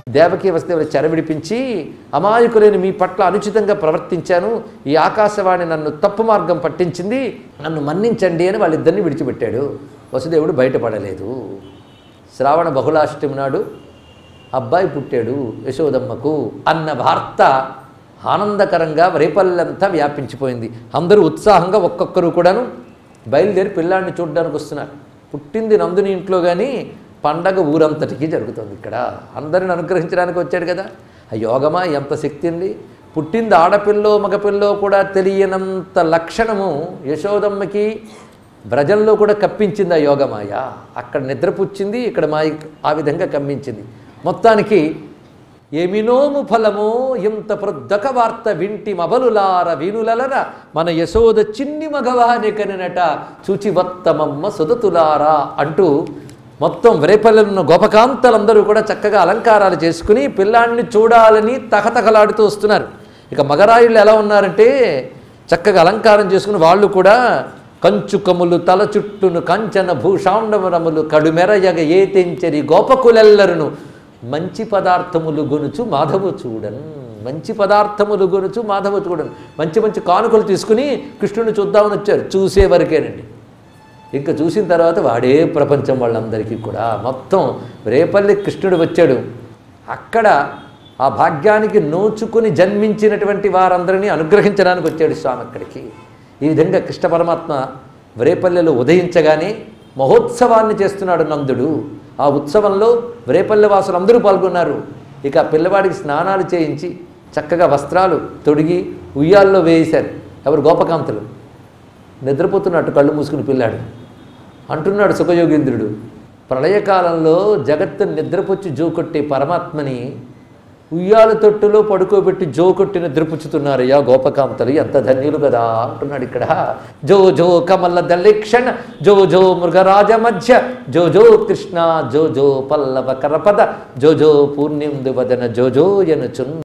దేవకీ వస్తువుల చెర విడిపించి అమాయకులైన మీ పట్ల అనుచితంగా ప్రవర్తించాను ఈ ఆకాశవాణి నన్ను తప్పు మార్గం పట్టించింది నన్ను మన్నించండి అని వాళ్ళిద్దరిని విడిచిపెట్టాడు వసుదేవుడు బయటపడలేదు శ్రావణ బహుళాష్టమి నాడు అబ్బాయి పుట్టాడు యశోదమ్మకు అన్న వార్త ఆనందకరంగా రేపల్లంతా వ్యాపించిపోయింది అందరూ ఉత్సాహంగా ఒక్కొక్కరు కూడాను బయలుదేరి పిల్లాడిని చూడడానికి వస్తున్నారు పుట్టింది నందుని ఇంట్లో కానీ పండగ ఊరంతటికి జరుగుతుంది ఇక్కడ అందరిని అనుగ్రహించడానికి వచ్చాడు కదా ఆ యోగమా ఎంత శక్తి ఉంది పుట్టింది ఆడపిల్లో మగపిల్లో కూడా తెలియనంత లక్షణము యశోదమ్మకి బ్రజంలో కూడా కప్పించింది ఆ యోగమాయ అక్కడ నిద్రపుచ్చింది ఇక్కడ మాయ ఆ విధంగా కమ్మించింది మొత్తానికి ఏమినోము ఫలమో ఇంత ప్రొద్దక వార్త వింటి మబలులార వీనులలర మన యశోద చిన్ని మగవాని కనినట చూచివత్తమమ్మ సుదతులారా అంటూ మొత్తం వ్రేపల్లెలున్న గోపకాంతలందరూ కూడా చక్కగా అలంకారాలు చేసుకుని పిల్లాన్ని చూడాలని తహతహలాడుతూ వస్తున్నారు ఇక మగరాయుళ్ళు ఎలా ఉన్నారంటే చక్కగా అలంకారం చేసుకుని వాళ్ళు కూడా కంచుకములు తల చుట్టును కంచన భూషాండవరములు కడుమెరయగ ఏ తెంచరి గోపకులెల్లరును మంచి పదార్థములు గొనుచు మాధవ చూడన్ మంచి పదార్థములు గొనుచు మాధవ చూడన్ మంచి మంచి కానుకలు తీసుకుని కృష్ణుని చూద్దామని వచ్చారు చూసే వరకేనండి ఇంకా చూసిన తర్వాత వాడే ప్రపంచం వాళ్ళందరికీ కూడా మొత్తం రేపల్లి కృష్ణుడు వచ్చాడు అక్కడ ఆ భాగ్యానికి నోచుకుని జన్మించినటువంటి వారందరినీ అనుగ్రహించడానికి వచ్చాడు స్వామి అక్కడికి ఈ విధంగా కృష్ణ పరమాత్మ వ్రేపల్లెలో ఉదయించగానే మహోత్సవాన్ని చేస్తున్నాడు నందుడు ఆ ఉత్సవంలో వ్రేపల్లె వాసులు అందరూ పాల్గొన్నారు ఇక ఆ పిల్లవాడికి స్నానాలు చేయించి చక్కగా వస్త్రాలు తొడిగి ఉయ్యాల్లో వేశారు ఎవరు గోపకాంతులు నిద్రపోతున్నట్టు కళ్ళు మూసుకుని పిల్లాడు అంటున్నాడు సుఖయోగేంద్రుడు ప్రళయకాలంలో జగత్తు నిద్రపుచ్చి జోకొట్టే పరమాత్మని ఉయ్యాల తొట్టులో పడుకోబెట్టి జోకొట్టి నిద్రపుచ్చుతున్నారయ్యా గోపకాంతలు ఎంత ధన్యులు కదా అంటున్నాడు ఇక్కడ జో జో కమల దళిక్షణ జో జో మృగరాజ మధ్య జో జో కృష్ణ జో జో పల్లవ కరపద జో జో పూర్ణిందు వదన జో జో ఎనుచున్